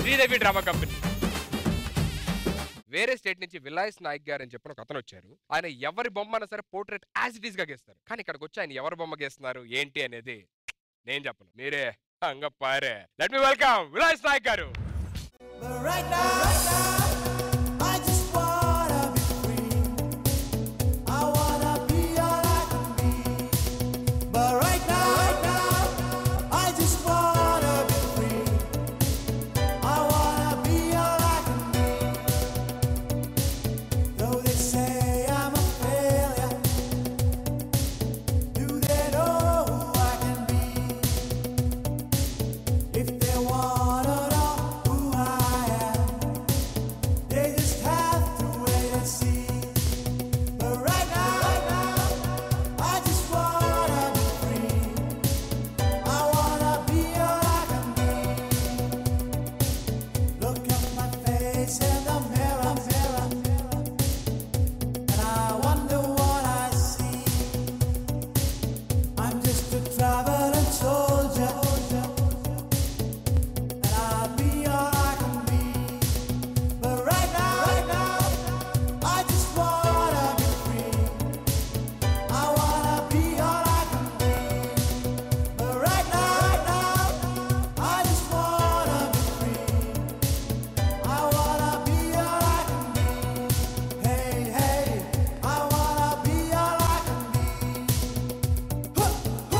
Sridevi drama company వేరే state నుంచి విలాయస్ నాయక్ గారు అని చెప్పిన ఒక అతను వచ్చారు ఆయన ఎవరి బొమ్మ అయినా సరే పోర్ట్రేట్ యాజ్ ఇట్ ఈస్ గా గీస్తారు కానీ ఇక్కడికి వచ్చి ఆయన ఎవరి బొమ్మ గీస్తున్నారు ఏంటి అనేది నేను చెప్పను మీరే హంగ పారే let me welcome Vilayas Nayak garu But right now, right now, I just wanna be free. I wanna be all I can be. But right now, right now, I just wanna be free. I wanna be all I can be. Though they say I'm a failure, do they know who I can be? If they wanna know who I am, they just have to wait and see. But right now, right now, I just wanna be free. I wanna be all I can be. Look at my face in the mirror, mirror, and I wonder what I see. I'm just a traveling soldier. And I'll be all I can be. But right now, right now, I just wanna be free. I wanna be all I can be. But right now, right now, I just wanna be free. I wanna be all I can be. Hey, hey, I wanna be all I can be. Huh, huh.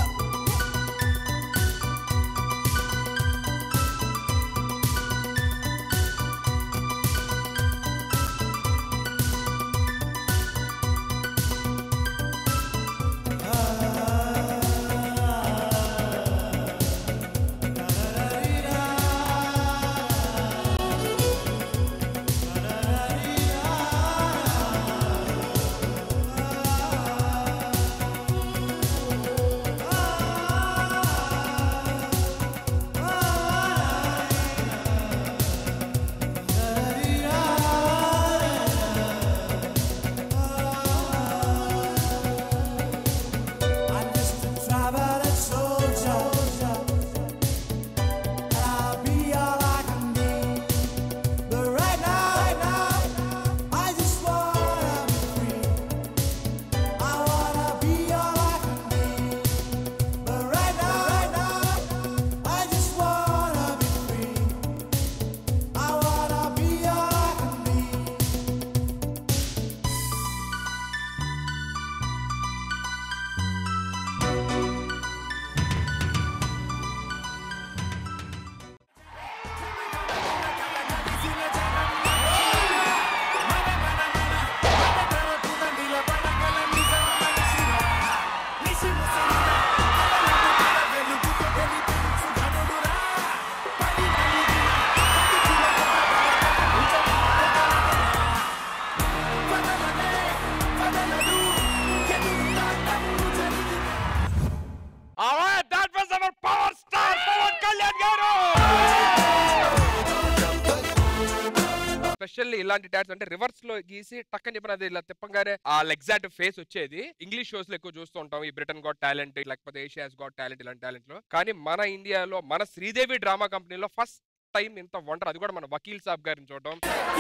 I'm just a traveling soldier, and I'll be all I can be. But right now, right now, I just wanna be free. I wanna be all I can be. But right now, right now, I just wanna be free. I wanna be all I can be. Alright, that was our power star, Pawan Kalyan గారు specially ఇలాంటి dance అంటే reverse లో గీసి టక్కని చెప్పిన అది ఇలా తిప్పంగానే ఆ ఎగ్జాక్ట్ ఫేస్ వచ్చేది ఇంగ్లీష్ షోస్ లో ఎక్కువ చూస్తూ ఉంటాం ఈ బ్రిటన్ గాట్ టాలెంట్ లేకపోతే ఏషియాస్ గాట్ టాలెంట్ ఇలాంటి టాలెంట్ లో కానీ మన ఇండియాలో మన శ్రీదేవి డ్రామా కంపెనీలో ఫస్ట్ టైం ఇంత వండర్ అది కూడా మన వకీల్ సాబ్ గారిని చూడడం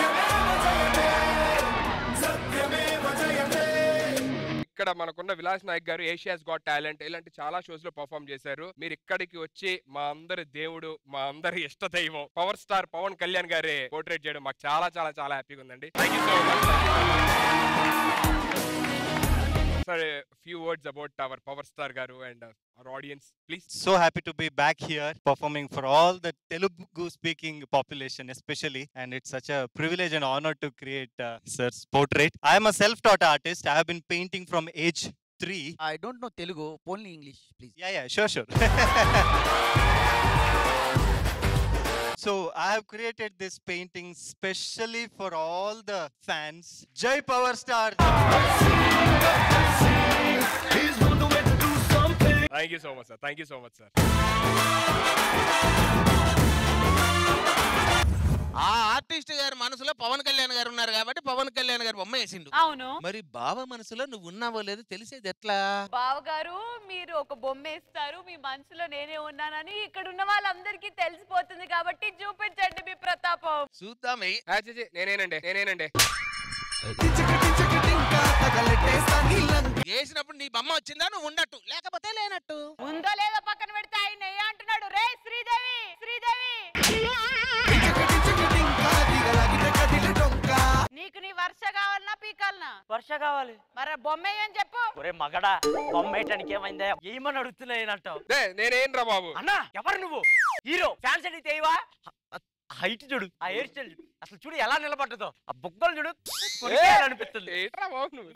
ఇక్కడ మనకున్న విలాస్ నాయక్ గారు ఏషియాస్ గాట్ టాలెంట్ ఇలాంటి చాలా షోస్ లో పర్ఫామ్ చేశారు మీరు ఇక్కడికి వచ్చి మా అందరి దేవుడు మా అందరి ఇష్ట దైవం పవర్ స్టార్ పవన్ కళ్యాణ్ గారే పోర్ట్రేట్ చేయడం మాకు చాలా చాలా చాలా హ్యాపీగా ఉందండి thank you so much sir few words about our power star garu and our audience please So happy to be back here performing for all the Telugu speaking population, especially. And it's such a privilege and honor to create uh, Sir's portrait. I am a self taught artist. I have been painting from age three. I don't know Telugu, only English, please. Yeah, yeah, sure, sure. So I have created this painting specially for all the fans. Jai Power Star! Thank you so much sir thank you so much sir ఆ artist garu మనసులో పవన్ కళ్యాణ్ గారు ఉన్నారు కాబట్టి పవన్ కళ్యాణ్ గారు బొమ్మ వేసిండు అవును మరి బావ మనసులో నువ్వు ఉన్నావో లేదో తెలిసేది ఎట్లా బావగారు మీరు ఒక బొమ్మ వేస్తారు మీ మనసులో నేనే ఉన్నానని ఇక్కడ ఉన్న వాళ్ళందరికీ తెలిసిపోతుంది కాబట్టి చూపించండి మీ ప్రతాపం చూద్దామే ఆ, ఛీ, ఛీ, నేనేనండి నేనేనండి చేసినప్పుడు నీ బొమ్మ వచ్చిందా నువ్వు ఉన్నట్టు లేకపోతే లేనట్టు ఉందో లేదో పక్కన పెడితే ఆయన ఏ అంటున్నాడు రే శ్రీదేవి శ్రీదేవి నీకు నీ వర్ష కావాలన్నా పీకాలనా వర్ష కావాలి మరి బొమ్మ ఏమని చెప్పు ఒరే మగడా బొమ్మ వేయటానికి ఏమైందా ఏమని అడుగుతున్నాయంటావు దే, నేనేం రా బాబు అన్నా ఎవరు నువ్వు హీరో ఫ్యాన్స్ అడిగితే ఏవా హైట్ చూడు ఆ హెయిర్ స్టైల్ చూడు అసలు చూడు ఎలా నిలబడ్డదో ఆ బుగ్గలు చూడు అనిపిస్తుంది ఏంట్రా బాబు నువ్వు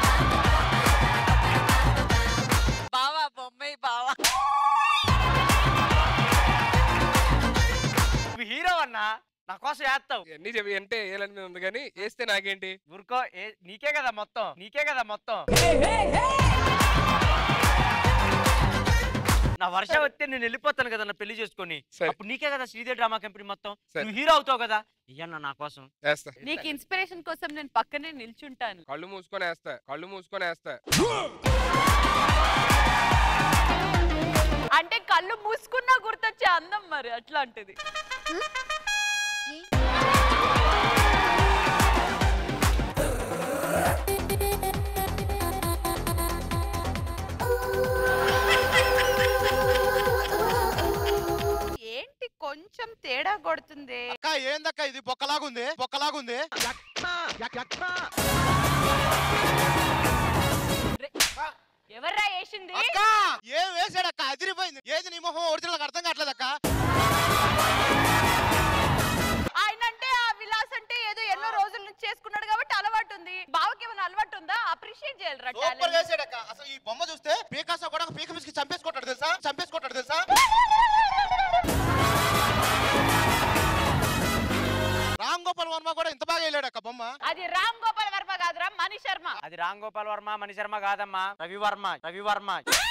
బావా బొమ్మ బావా నువ్వు హీరో అన్నా నా కోసం వేస్తావు ఎన్ని చెప్పి అంటే ఏలని మీద ఉంది కానీ వేస్తే నాకేంటి ఊరుకో ఏ నీకే కదా మొత్తం నీకే కదా మొత్తం నా వర్ష వస్తే నేను వెళ్ళిపోతాను కదా నా పెళ్లి చేసుకొని సరే. అప్పుడు నీకే కదా శ్రీదేవి డ్రామా కంపెనీ మొత్తం సరే. నువ్వు హీరో అవుతావు కదా ఇయ్యన్న నా కోసం వేస్తా నీకు ఇన్స్పిరేషన్ కోసం నేను పక్కనే నిల్చుంటాను కళ్ళు మూసుకొని వేస్తా కళ్ళు మూసుకొని వేస్తా అంటే కళ్ళు మూసుకున్నా గుర్తొచ్చే అందం మరి అట్లాంటిది ఏంటి కొంచెం తేడా కొడుతుంది అక్క ఏందక్క ఇది బొక్కలాగుంది బొక్కలాగుంది ఎవర్రా వేసింది అక్క ఏం వేసాడక్క అదిరిపోయింది ఏది నీ మొహం ఒరిజినల్ అర్థం కావట్లేదు అక్క ఆయన అంటే ఆ విలాస్ అంటే ఏదో ఎన్నో రోజుల నుంచి చేసుకున్నాడు కాబట్టి అలవాటు ఉంది బావకి ఏమైనా అలవాటు ఉందా అప్రిషియేట్ చేయాలిరా సూపర్ talent. వేసాడక్క అసలు ఈ బొమ్మ చూస్తే పీకాసో కూడా పీక పిసికి చంపేసుకుంటాడు తెలుసా చంపేసుకుంటాడు తెలుసా రామ్ గోపాల్ వర్మ కూడా ఇంత బాగా వెళ్ళాడక్క బొమ్మ అది రామ్ గోపాల్ వర్మ కాదురా మణి శర్మ అది రామ్ గోపాల్ వర్మ మణి శర్మ కాదమ్మా రవి వర్మ రవి వర్మ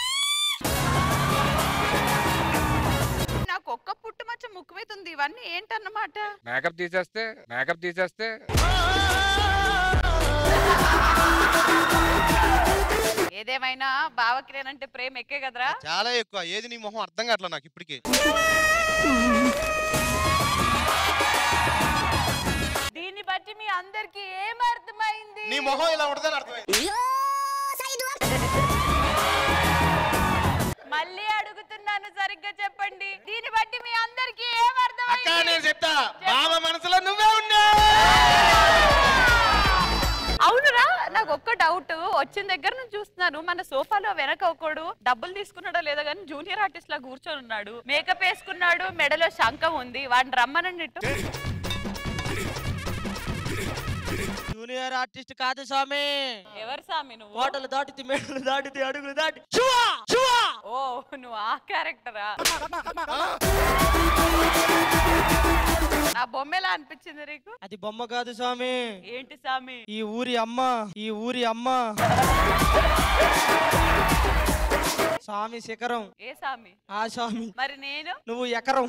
నాకు ఒక్క పుట్టుమచ్చ ముక్కుమీతుంది ఇవన్నీ ఏంటన్నమాట మేకప్ తీసేస్తే మేకప్ తీసేస్తే ఏదేమైనా బావకి నేనంటే ప్రేమ ఎక్కే కదరా చాలా ఎక్కువ ఏది నీ మొహం అర్థం కావట్లేదు నాకు ఇప్పటికి దీన్ని బట్టి మీ అందరికి ఏం అర్థమైంది నీ మొహం ఇలా ఉంటుందని అర్థమైంది మళ్ళీ అడుగుతున్నాను సరిగ్గా చెప్పండి దీన్ని బట్టి మీ అందరికి ఏం అక్క అర్థమైంది నేను చెప్తా బావ మనసులో నువ్వే ఉన్నా అవునురా నాకు ఒక్క డౌట్ వచ్చిన దగ్గర నుంచి చూస్తున్నాను మన సోఫాలో వెనక ఒకడు డబ్బులు తీసుకున్నాడో లేదో కానీ జూనియర్ ఆర్టిస్ట్ లా కూర్చొని ఉన్నాడు మేకప్ వేసుకున్నాడు మెడలో శంఖం ఉంది వాడిని రమ్మనండి ఇటు. జూనియర్ ఆర్టిస్ట్ కాదు స్వామి ఎవరు సామి నువ్వు కోటలు దాటితే మేడలు దాటితే అడుగులు దాటి చువా చువా ఓ నువ్వు ఆ క్యారెక్టరా నా బొమ్మ ఎలా అనిపించింది నీకు అది బొమ్మ కాదు స్వామి ఏంటి సామి ఈ ఊరి అమ్మ ఈ ఊరి అమ్మ స్వామి శిఖరం ఏ సామి ఆ స్వామి మరి నేను నువ్వు ఎకరం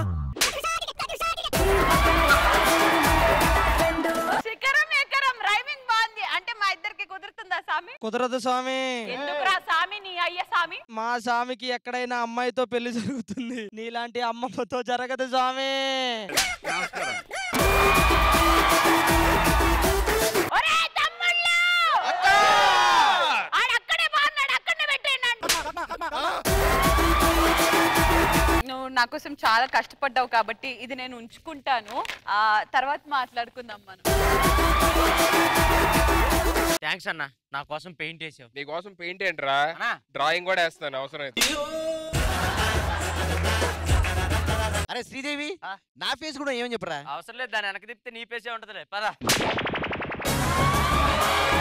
శిఖరం ఎకరం రైమింగ్ బాగుంది అంటే మా ఇద్దరికి కుదురుతుందా సామి కుదరదు స్వామి ఎందుకురా సామి నీ అయ్య సామి మా స్వామికి ఎక్కడైనా అమ్మాయితో పెళ్లి జరుగుతుంది నీలాంటి అమ్మమ్మతో జరగదు స్వామి ఒరేయ్ తమ్ముళ్ళు! ఆడు అక్కడే బాగున్నాడు, అక్కడనే పెట్టేయండి అంటు. నువ్వు నా కోసం చాలా కష్టపడ్డావు కాబట్టి ఇది నేను ఉంచుకుంటాను ఆ తర్వాత మాట్లాడుకుందాం మనం థ్యాంక్స్ అన్న నా కోసం పెయింట్ వేసావు నీ కోసం పెయింట్ ఏంట్రా అన్నా డ్రాయింగ్ కూడా వేస్తాను అవసరం అయితే అరే శ్రీదేవి ఆ? నా ఫేస్ కూడా ఏమని చెప్పరా అవసరం లేదు దాని వెనక తిప్పితే నీ పేసే ఉంటదిలే పదా